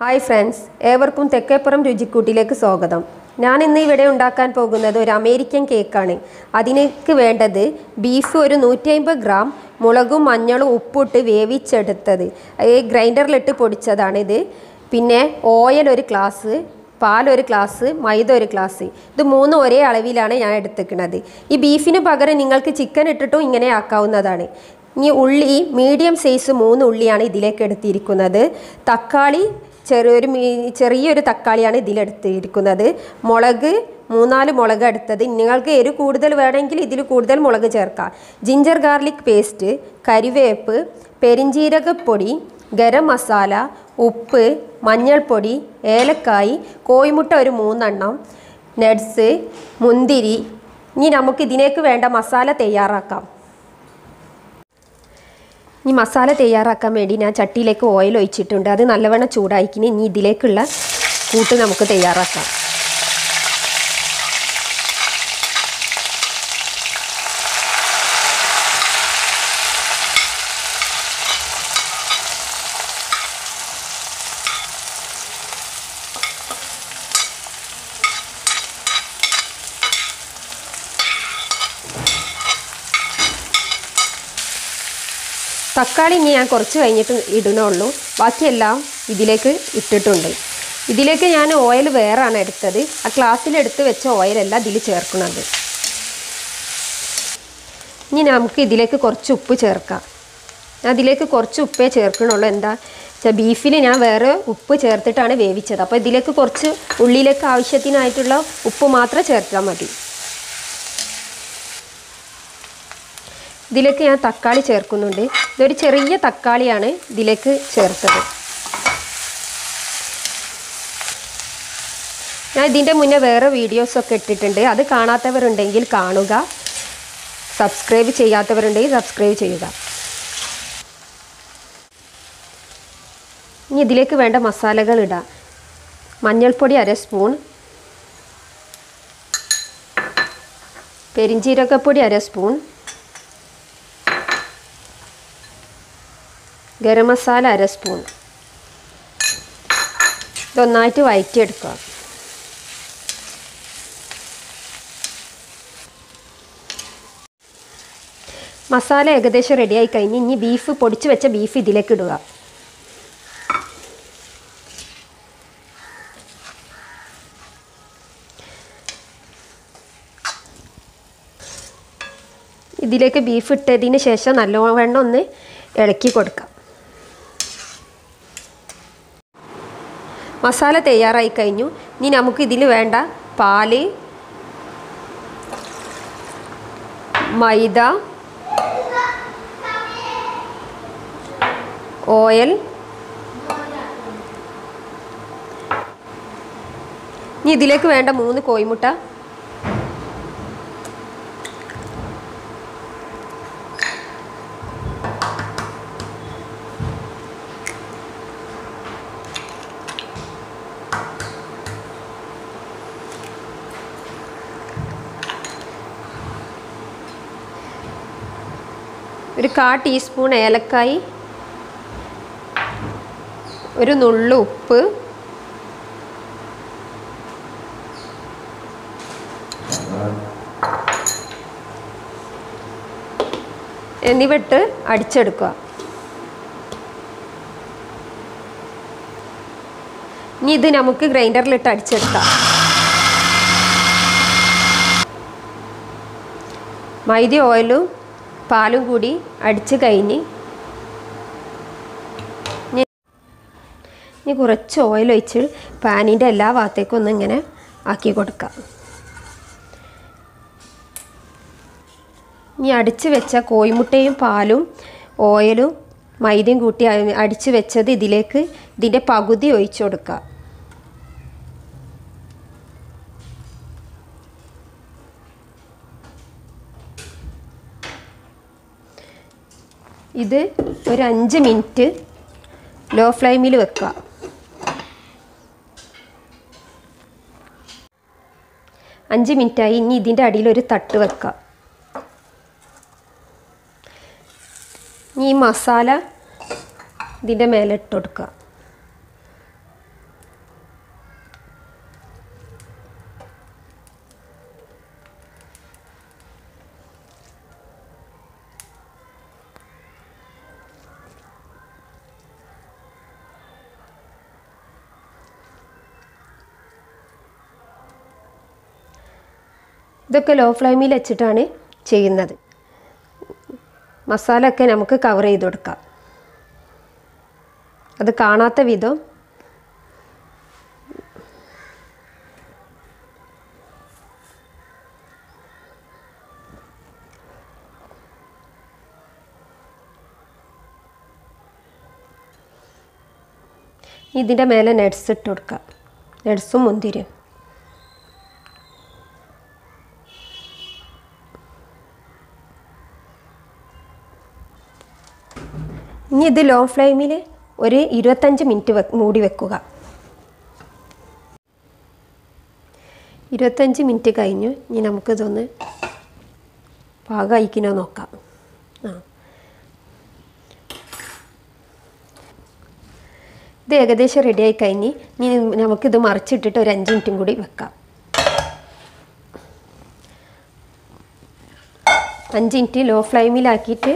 hi friends ഏവർക്കും തെക്കേപ്പുറം രുചിക്കൂട്ടിലേക്ക് സ്വാഗതം ഞാൻ ഇന്ന് ഇവിടെ ഉണ്ടാക്കാൻ പോകുന്നത് ഒരു അമേരിക്കൻ കേക്കാണ് അതിലേക്ക് വേണ്ടത് ബീഫ് ഒരു നൂറ്റി അമ്പത് ഗ്രാം മുളകും മഞ്ഞളും ഉപ്പിട്ട് വേവിച്ചെടുത്തത് ഈ ഗ്രൈൻഡറിലിട്ട് പൊടിച്ചതാണിത് പിന്നെ ഓയിൽ ഒരു ഗ്ലാസ് പാൽ ഒരു ഗ്ലാസ് മൈദ ഒരു ഗ്ലാസ് ഇത് മൂന്നും ഒരേ അളവിലാണ് ഞാൻ എടുത്തിരിക്കുന്നത് ഈ ബീഫിന് പകരം നിങ്ങൾക്ക് ചിക്കൻ ഇട്ടിട്ടും ഇങ്ങനെ ആക്കാവുന്നതാണ് ഇനി ഉള്ളി മീഡിയം സൈസ് മൂന്ന് ഉള്ളിയാണ് ഇതിലേക്ക് എടുത്തിരിക്കുന്നത് തക്കാളി ചെറിയൊരു മീ- ചെറിയൊരു തക്കാളിയാണ് ഇതിലെടുത്തിരിക്കുന്നത് മുളക് മൂന്നാല് മുളക് എടുത്തത് നിങ്ങൾക്ക് എരിവ് കൂടുതൽ വേണമെങ്കിൽ ഇതിൽ കൂടുതൽ മുളക് ചേർക്കാം ജിഞ്ചർ ഗാർലിക് പേസ്റ്റ് കരിവേപ്പ് പെരിഞ്ജീരകപ്പൊടി ഗരം മസാല ഉപ്പ് മഞ്ഞൾപ്പൊടി ഏലക്കായി കോഴിമുട്ട ഒരു മൂന്നെണ്ണം നട്സ് മുന്തിരി ഇനി നമുക്ക് ഇതിലേക്ക് വേണ്ട മസാല തയ്യാറാക്കാം ഇനി മസാല തയ്യാറാക്കാൻ വേണ്ടി ഞാൻ ചട്ടിയിലേക്ക് ഓയിൽ ഒഴിച്ചിട്ടുണ്ട് അത് നല്ലവണ്ണം ചൂടായിക്കിനി ഇനി ഇതിലേക്കുള്ള കൂട്ട് നമുക്ക് തയ്യാറാക്കാം തക്കാളി ഇനി ഞാൻ കുറച്ച് കഴിഞ്ഞിട്ട് ഇടണുള്ളൂ ബാക്കിയെല്ലാം ഇതിലേക്ക് ഇട്ടിട്ടുണ്ട് ഇതിലേക്ക് ഞാൻ ഓയിൽ വേറാണ് എടുത്തത് ആ ഗ്ലാസ്സിലെടുത്ത് വെച്ച ഓയിലല്ല ഇതിൽ ചേർക്കുന്നത് ഇനി നമുക്ക് ഇതിലേക്ക് കുറച്ച് ഉപ്പ് ചേർക്കാം ഞാൻ അതിലേക്ക് കുറച്ച് ഉപ്പേ ചേർക്കണുള്ളൂ എന്താ വെച്ചാൽ ബീഫിൽ ഞാൻ വേറെ ഉപ്പ് ചേർത്തിട്ടാണ് വേവിച്ചത് അപ്പോൾ ഇതിലേക്ക് കുറച്ച് ഉള്ളിലേക്ക് ആവശ്യത്തിനായിട്ടുള്ള ഉപ്പ് മാത്രം ചേർത്താൽ മതി ഇതിലേക്ക് ഞാൻ തക്കാളി ചേർക്കുന്നുണ്ട് ഇതൊരു ചെറിയ തക്കാളിയാണ് ഇതിലേക്ക് ചേർത്തത് ഞാൻ ഇതിൻ്റെ മുന്നേ വേറെ വീഡിയോസൊക്കെ ഇട്ടിട്ടുണ്ട് അത് കാണാത്തവരുണ്ടെങ്കിൽ കാണുക സബ്സ്ക്രൈബ് ചെയ്യാത്തവരുണ്ടെങ്കിൽ സബ്സ്ക്രൈബ് ചെയ്യുക ഇനി ഇതിലേക്ക് വേണ്ട മസാലകൾ ഇടാം മഞ്ഞൾപ്പൊടി അര സ്പൂൺ പെരിഞ്ജീരകപ്പൊടി അര സ്പൂൺ ഗരം മസാല അര സ്പൂൺ ഇതൊന്നായിട്ട് വഴറ്റിയെടുക്കുക മസാല ഏകദേശം റെഡിയായി കഴിഞ്ഞ് ഇനി ബീഫ് പൊടിച്ച് വെച്ച ബീഫ് ഇതിലേക്ക് ഇടുക ഇതിലേക്ക് ബീഫ് ഇട്ടതിന് ശേഷം നല്ലവണ്ണം ഒന്ന് ഇളക്കി കൊടുക്കാം മസാല തയ്യാറായി കഴിഞ്ഞു ഇനി നമുക്ക് ഇതിൽ വേണ്ട പാല് മൈദ ഓയിൽ ഇനി ഇതിലേക്ക് വേണ്ട മൂന്ന് കോഴിമുട്ട ഒരു കാ ടീസ്പൂൺ ഏലക്കായി ഒരു നുള്ളു ഉപ്പ് എന്നിവ ഇട്ട് അടിച്ചെടുക്കുക ഇനി ഇത് നമുക്ക് ഗ്രൈൻഡറിലിട്ട് അടിച്ചെടുക്കാം മൈദ ഓയിലും പാലും കൂടി അടിച്ച് കഴിഞ്ഞ് ഇനി ഇനി കുറച്ച് ഓയിൽ ഒഴിച്ച് പാനിൻ്റെ എല്ലാ ഭാഗത്തേക്കും ഒന്ന് ഇങ്ങനെ ആക്കി കൊടുക്കാം ഇനി അടിച്ച് വെച്ച കോഴിമുട്ടയും പാലും ഓയിലും മൈദയും കൂട്ടി അ- അടിച്ച് വെച്ചത് ഇതിലേക്ക് ഇതിൻ്റെ പകുതി ഒഴിച്ചു കൊടുക്കുക ഇത് ഒരു അഞ്ച് മിനിറ്റ് ലോ ഫ്ലെയിമിൽ വെക്കുക അഞ്ച് മിനിറ്റായി ഇനി ഇതിൻ്റെ അടിയിൽ ഒരു തട്ട് വെക്കുക ഇനി ഈ മസാല ഇതിൻ്റെ മേലെ ഇട്ട് കൊടുക്കുക ഇതൊക്കെ ലോ ഫ്ലെയിമിൽ വെച്ചിട്ടാണ് ചെയ്യുന്നത് മസാല ഒക്കെ നമുക്ക് കവർ ചെയ്ത് കൊടുക്കാം അത് കാണാത്ത വിധം ഇതിൻ്റെ മേലെ നട്സ് ഇട്ട് കൊടുക്കാം നട്സും മുന്തിരിയും ഇനി ഇത് ലോ ഫ്ലെയിമിൽ ഒരു ഇരുപത്തഞ്ച് മിനിറ്റ് വെ മൂടി വെക്കുക ഇരുപത്തഞ്ച് മിനിറ്റ് കഴിഞ്ഞു ഇനി നമുക്കിതൊന്ന് പാകമായിക്കിനോ നോക്കാം ആ ഇത് ഏകദേശം റെഡിയായി കഴിഞ്ഞ് ഇനി നമുക്കിത് മറിച്ചിട്ടിട്ട് ഒരു അഞ്ച് മിനിറ്റും കൂടി വെക്കാം അഞ്ച് മിനിറ്റ് ലോ ഫ്ലെയിമിലാക്കിയിട്ട്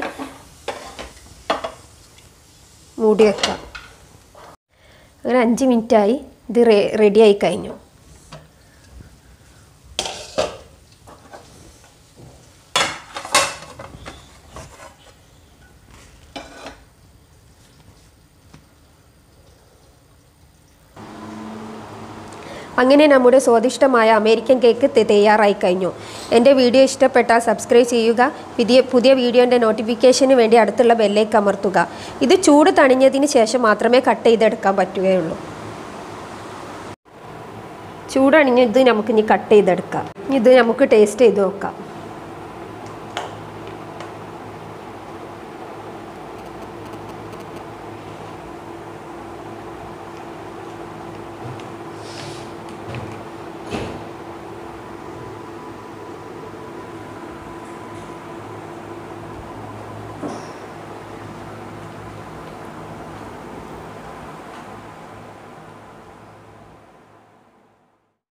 മൂടി വെക്കാം അങ്ങനെ അഞ്ച് മിനിറ്റായി ഇത് റേ റെഡിയായി കഴിഞ്ഞു അങ്ങനെ നമ്മുടെ സ്വാദിഷ്ടമായ അമേരിക്കൻ കേക്ക് തെ- തയ്യാറായി കഴിഞ്ഞു എൻ്റെ വീഡിയോ ഇഷ്ടപ്പെട്ടാൽ സബ്സ്ക്രൈബ് ചെയ്യുക പുതിയ പുതിയ വീഡിയോൻ്റെ നോട്ടിഫിക്കേഷന് വേണ്ടി അടുത്തുള്ള ബെല്ലേക്ക് അമർത്തുക ഇത് ചൂട് തണിഞ്ഞതിന് ശേഷം മാത്രമേ കട്ട് ചെയ്തെടുക്കാൻ പറ്റുകയുള്ളൂ ചൂടണിഞ്ഞ് ഇത് നമുക്ക് ഇനി കട്ട് ചെയ്തെടുക്കാം ഇത് നമുക്ക് ടേസ്റ്റ് ചെയ്ത് നോക്കാം